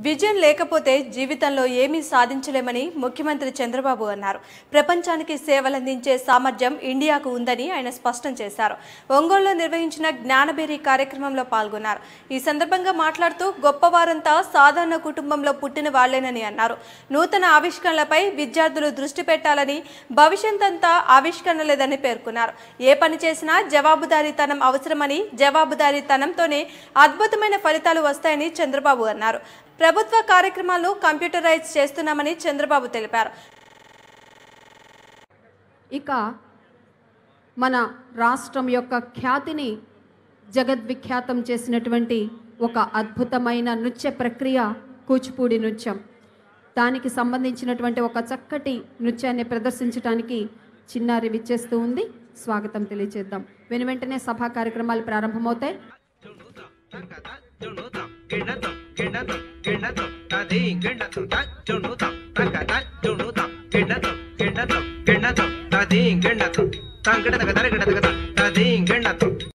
విజయం లేకపోతే జీవితంలో ఏమీ సాధించలేమని ముఖ్యమంత్రి చంద్రబాబు అన్నారు ప్రపంచానికి సేవలందించే సామర్థ్యం ఇండియాకు ఉందని ఆయన స్పష్టం చేశారు ఒంగోలులో నిర్వహించిన జ్ఞానబేరి కార్యక్రమంలో పాల్గొన్నారు ఈ సందర్భంగా మాట్లాడుతూ గొప్పవారంతా సాధారణ కుటుంబంలో పుట్టిన వాళ్లేనని అన్నారు నూతన ఆవిష్కరణలపై విద్యార్థులు దృష్టి పెట్టాలని భవిష్యత్ అంతా ఆవిష్కరణలేదని పేర్కొన్నారు ఏ పని చేసినా జవాబుదారీతనం అవసరమని జవాబుదారీతనంతోనే అద్భుతమైన ఫలితాలు వస్తాయని చంద్రబాబు అన్నారు ప్రభుత్వ కార్యక్రమాలను కంప్యూటరైజ్ చేస్తున్నామని చంద్రబాబు తెలిపారు ఇక మన రాష్ట్రం యొక్క ఖ్యాతిని జగద్విఖ్యాతం చేసినటువంటి ఒక అద్భుతమైన నృత్య ప్రక్రియ కూచిపూడి నృత్యం దానికి సంబంధించినటువంటి ఒక చక్కటి నృత్యాన్ని ప్రదర్శించడానికి చిన్నారి విచ్చేస్తూ ఉంది స్వాగతం తెలియజేద్దాం వెను వెంటనే సభా కార్యక్రమాలు ప్రారంభమవుతాయి చుణుతాం గిణతం గిణతం గిణతం తది గిణతం త చుణుతాం తగ త చుణుతాం గిణతం గిణతం గిణతం తది గిణతం తంగడ తగ తరగడ తగ తది గిణతం